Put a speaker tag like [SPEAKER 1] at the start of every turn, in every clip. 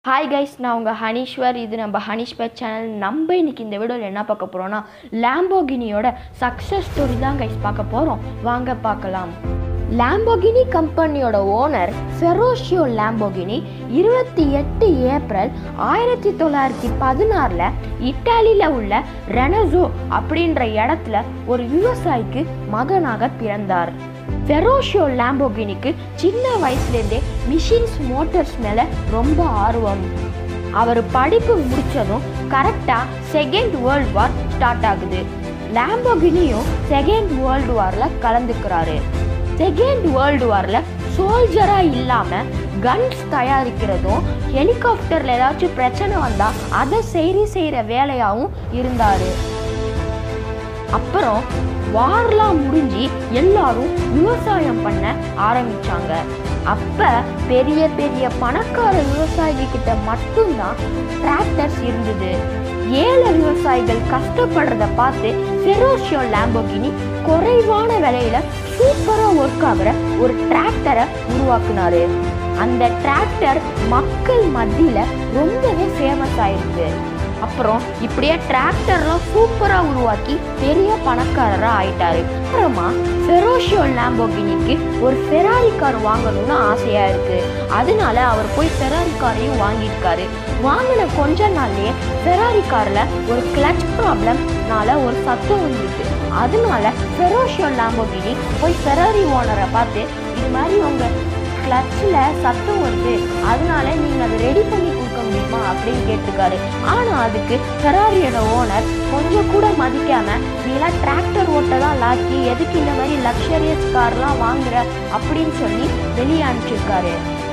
[SPEAKER 1] hi guys நான் உங்கள் ஹனீஸ்வர் இது நம்ம ஹனீஸ்வர் சேனல் நம்ம இன்னைக்கு இந்த வீடியோவில் என்ன பார்க்க போகிறோம்னா லேம்போகினியோட சக்ஸஸ் ஸ்டோரி தான் கைஸ் பார்க்க போகிறோம் வாங்க பார்க்கலாம் லேம்போகினி கம்பெனியோட ஓனர் ஃபெரோஷியோ லேம்போகினி இருபத்தி எட்டு ஏப்ரல் ஆயிரத்தி தொள்ளாயிரத்தி பதினாறில் இட்டாலியில் உள்ள ரெனசோ அப்படின்ற இடத்துல ஒரு விவசாயிக்கு மகனாக பிறந்தார் ஃபெரோஷியோ லேம்போகினிக்கு சின்ன வயசுலேருந்தே மிஷின்ஸ் மோட்டார்ஸ் மேலே ரொம்ப ஆர்வம் அவர் படிப்பு முடிச்சதும் கரெக்டாக செகண்ட் வேர்ல்டு வார் ஸ்டார்ட் ஆகுது லேம்போகினியும் செகண்ட் வேர்ல்டு வாரில் கலந்துக்கிறாரு செகண்ட் வேர்ல்டு வாரில் சோல்ஜராக இல்லாமல் கன்ஸ் தயாரிக்கிறதும் ஹெலிகாப்டரில் ஏதாச்சும் பிரச்சனை வந்தால் அதை சரி செய்கிற வேலையாகவும் இருந்தார் அப்புறம் வார்லாம் முடிஞ்சு எல்லாரும் விவசாயம் பண்ண ஆரம்பிச்சாங்க அப்ப பெரிய பெரிய பணக்கார விவசாயிகள் கிட்ட மட்டும்தான் டிராக்டர்ஸ் இருந்தது ஏழை விவசாயிகள் கஷ்டப்படுறத பார்த்து ஃபெரோஷியோ லேம்போகினி குறைவான விலையில சூப்பரா ஒர்க் ஆகுற ஒரு டிராக்டரை உருவாக்குனாரு அந்த டிராக்டர் மக்கள் மத்தியில ரொம்பவே ஃபேமஸ் ஆயிருக்கு அப்புறம் இப்படியே டிராக்டர்லாம் சூப்பராக உருவாக்கி பெரிய பணக்காரராக ஆயிட்டாரு அப்புறமா ஃபெரோஷியோ லேம்போகினிக்கு ஒரு ஃபெராரி கார் வாங்கணும்னு ஆசையாக இருக்கு அதனால அவர் போய் ஃபெராரி காரையும் வாங்கியிருக்காரு வாங்கின கொஞ்ச நாள்லயே ஃபெராரி காரில் ஒரு கிளச் ப்ராப்ளம்னால ஒரு சத்தம் வந்துருக்கு அதனால ஃபெரோஷியோ லேம்போகினி போய் ஃபெராரி ஓனரை பார்த்து இது மாதிரி உங்கள் கிளச்சில் சத்தம் வருது அதனால நீங்கள் அதை ரெடி பண்ணி கொடுக்க முடியுமா அப்படின்னு கேட்டிருக்காரு ஆனால் அதுக்கு ஃபெராரியோட ஓனர் கொஞ்சம் கூட மதிக்காம நீலாம் டிராக்டர் ஓட்ட தான் லாக்கி எதுக்கு இந்த மாதிரி லக்ஸரியஸ் கார்லாம் வாங்குற அப்படின்னு சொல்லி வெளியே அனுப்பிச்சிருக்காரு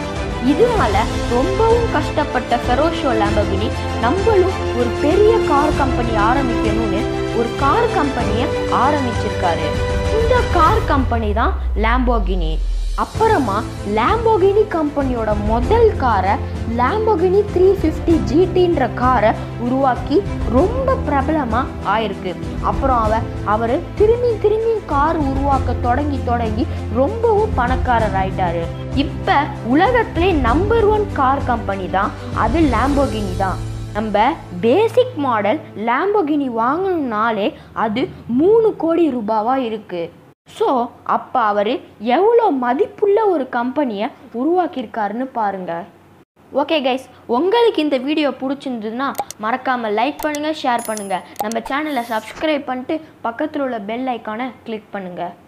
[SPEAKER 1] இதனால ரொம்பவும் கஷ்டப்பட்ட ஃபெரோஷோ லேம்பகினி நம்மளும் ஒரு பெரிய கார் கம்பெனி ஆரம்பிக்கணும்னு ஒரு கார் கம்பெனியை ஆரம்பிச்சிருக்காரு இந்த கார் கம்பெனி தான் லேம்போகினி அப்புறமா லேம்போகினி கம்பெனியோட முதல் காரை லேம்போகினி த்ரீ ஃபிஃப்டி ஜிடின்ற காரை உருவாக்கி ரொம்ப பிரபலமாக ஆயிருக்கு அப்புறம் அவ அவர் திரும்பி திரும்பி கார் உருவாக்க தொடங்கி தொடங்கி ரொம்பவும் பணக்காரர் ஆயிட்டாரு இப்போ உலகத்திலே நம்பர் ஒன் கார் கம்பெனி தான் அது லேம்போகினி தான் நம்ம பேசிக் மாடல் லேம்போகினி வாங்கணும்னாலே அது மூணு கோடி ரூபாவாக இருக்குது ஸோ அப்போ அவர் எவ்வளோ மதிப்புள்ள ஒரு கம்பெனியை உருவாக்கியிருக்காருன்னு பாருங்கள் ஓகே கைஸ் உங்களுக்கு இந்த வீடியோ பிடிச்சிருந்ததுன்னா மறக்காமல் லைக் பண்ணுங்கள் ஷேர் பண்ணுங்கள் நம்ம சேனலை சப்ஸ்கிரைப் பண்ணிட்டு பக்கத்தில் உள்ள பெல் ஐக்கானை கிளிக் பண்ணுங்கள்